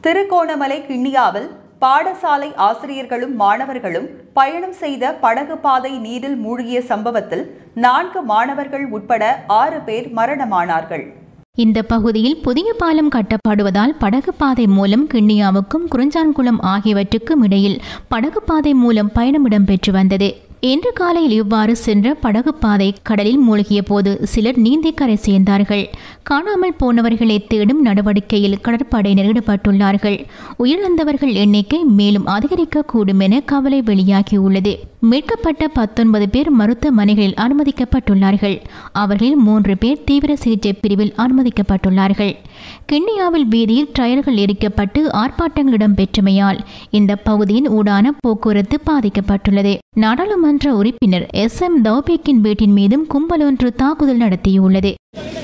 திருகோணமலை கிண்ணியாவில் பாடசாலை ஆசிரியர்களும் மாணவர்களும் பயணம் செய்த படகு பாதை நீரில் மூழ்கிய சம்பவத்தில் நான்கு மாணவர்கள் உட்பட ஆறு பேர் மரணமானார்கள் இந்த பகுதியில் புதிய பாலம் கட்டப்படுவதால் படகு பாதை மூலம் கிண்ணியாவுக்கும் குறிஞ்சான்குளம் ஆகியவற்றுக்கும் இடையில் படகு பாதை மூலம் பயணம் இடம்பெற்று வந்தது இன்று காலையில் இவ்வாறு சென்ற படகு பாதை கடலில் மூழ்கிய போது சிலர் நீந்தி கரை சேர்ந்தார்கள் காணாமல் போனவர்களை தேடும் நடவடிக்கையில் கடற்படையினர் ஈடுபட்டுள்ளார்கள் உயிரிழந்தவர்கள் எண்ணிக்கை மேலும் அதிகரிக்கக்கூடும் என கவலை வெளியாகியுள்ளது மீட்கப்பட்ட பத்தொன்பது பேர் மருத்துவமனைகளில் அனுமதிக்கப்பட்டுள்ளார்கள் அவர்களில் மூன்று பேர் தீவிர சிகிச்சை பிரிவில் அனுமதிக்கப்பட்டுள்ளார்கள் கிண்ணியாவில் வீதியில் டயர்கள் எரிக்கப்பட்டு ஆர்ப்பாட்டங்கள் இடம்பெற்றமையால் இந்த பகுதியின் ஊடான போக்குவரத்து பாதிக்கப்பட்டுள்ளது நாடாளுமன்ற உறுப்பினர் எஸ் எம் தௌபேக்கின் வீட்டின் மீதும் கும்பல் ஒன்று தாக்குதல் நடத்தியுள்ளது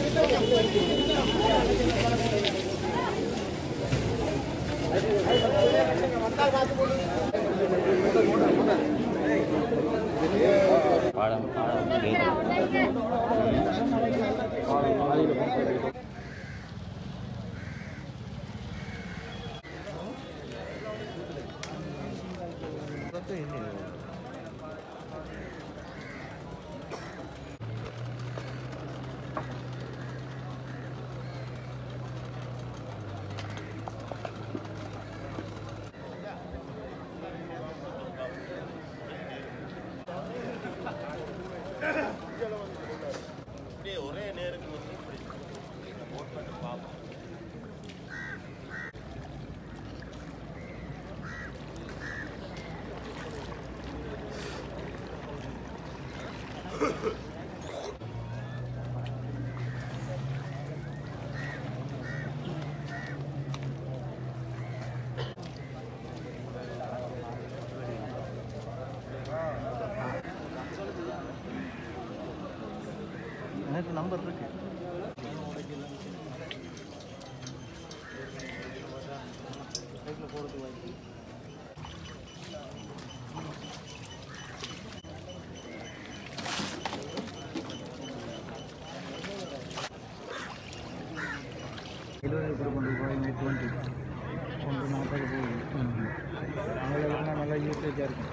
எனக்கு நம்பர் இருக்கு எழுபது கொண்டு போய் டுவெண்ட்டி ஒன்று நாற்பது போகுது அவங்களெல்லாம் நல்லா யூசேஜாக இருக்கும்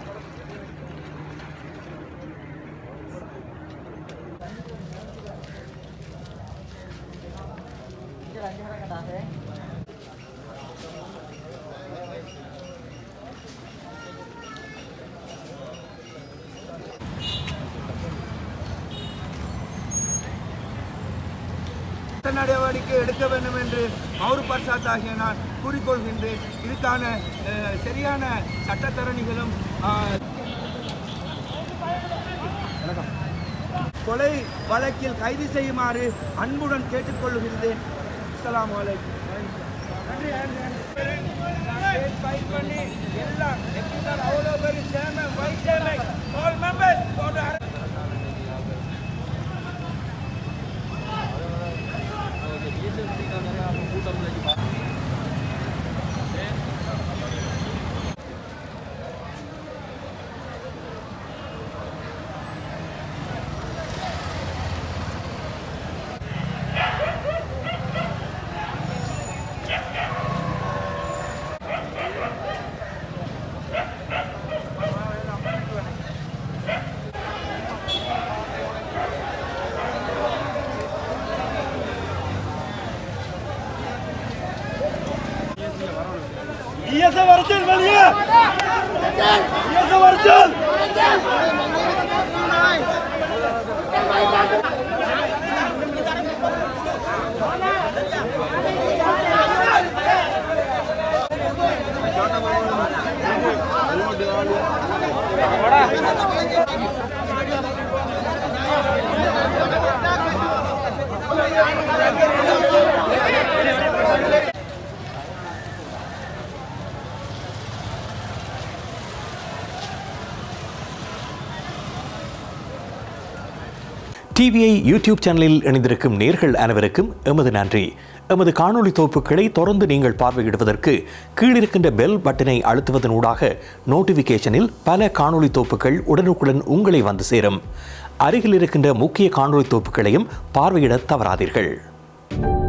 சட்ட நடவடிக்கை எடுக்க வேண்டும் என்று மௌரு பர்சாத் ஆகிய நான் கூறிக்கொள்கின்றேன் இதுக்கான அஹ், சரியான சட்டத்தரணிகளும் அஹ், கொலை வழக்கில் கைது செய்யுமாறு அன்புடன் கேட்டுக்கொள்கின்றேன் அஸ்ஸலாமு அலைக்கும் நன்றி ஃபைட் பண்ணி எல்லாம் அவ்வளோ பேர் chairman vice chairman all members போட்டு இயேசு வருச்சல் வெளியே இயேசு வருச்சல் டிவிஐ யூடியூப் சேனலில் இணைந்திருக்கும் நேர்கள் அனைவருக்கும் எமது நன்றி எமது காணொளி தொகுப்புகளை தொடர்ந்து நீங்கள் பார்வையிடுவதற்கு கீழிருக்கின்ற பெல் பட்டனை அழுத்துவதனூடாக நோட்டிஃபிகேஷனில் பல காணொளி தொகுப்புகள் உடனுக்குடன் உங்களை வந்து சேரும் அருகில் இருக்கின்ற முக்கிய காணொளி தொகுப்புகளையும் பார்வையிட தவறாதீர்கள்